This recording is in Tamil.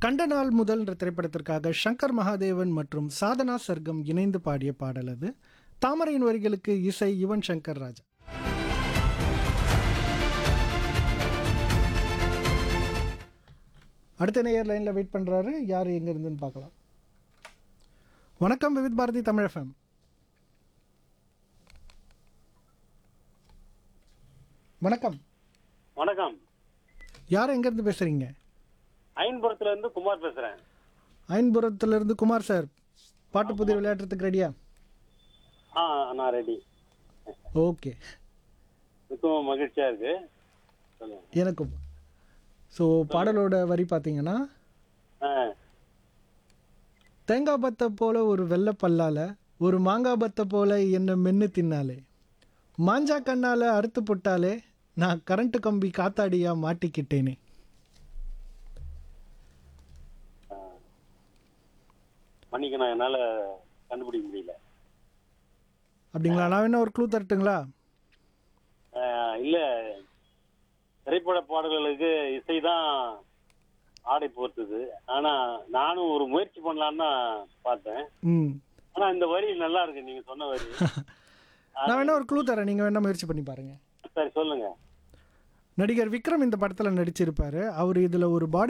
கண்ட நாள் முதல் என்ற திரைப்படத்திற்காக சங்கர் மகாதேவன் மற்றும் சாதனா சர்க்கம் இணைந்து பாடிய பாடல் அது தாமரையின் வரிகளுக்கு இசை யுவன் சங்கர் ராஜா அடுத்த நேயர் லைனில் வெயிட் பண்ணுறாரு யார் எங்கே இருந்துன்னு பார்க்கலாம் வணக்கம் விவித் பாரதி தமிழ் எஃப்எம் வணக்கம் வணக்கம் யார் எங்கேருந்து பேசுகிறீங்க ஐன்புரத்துல இருந்து குமார் பேசுறேன் ஐன்புரத்துலேருந்து குமார் சார் பாட்டு புதிய விளையாட்டுறதுக்கு ரெடியா ஆ நான் ரெடி ஓகே மிகவும் மகிழ்ச்சியா இருக்கு சொல்லுங்க எனக்கும் ஸோ பாடலோட வரி பார்த்தீங்கன்னா ஆ, தேங்காய் பத்தை போல ஒரு வெள்ளை பல்லால ஒரு மாங்காய் பத்தை போல என்ன மென்னு தின்னாலே மாஞ்சா கண்ணால அறுத்து போட்டாலே நான் கரண்ட் கம்பி காத்தாடியா மாட்டிக்கிட்டேனே மன்னிக்கணும் என்னால கண்டுபிடிக்க முடியல அப்படிங்களா நான் வேணா ஒரு க்ளூ தரட்டுங்களா ஆ, இல்ல திரைப்பட பாடல்களுக்கு இசைதான் ஆடை போர்த்துது ஆனா நானும் ஒரு முயற்சி பண்ணலான்னு தான் பார்த்தேன் ம் ஆனா இந்த வரி நல்லா இருக்கு நீங்க சொன்ன வரி நான் வேணா ஒரு க்ளூ தரேன் நீங்கள் வேணா முயற்சி பண்ணி பாருங்க சரி சொல்லுங்க நடிகர் விக்ரம் இந்த படத்தில் நடிச்சிருப்பாரு அவர் இதில் ஒரு பாடி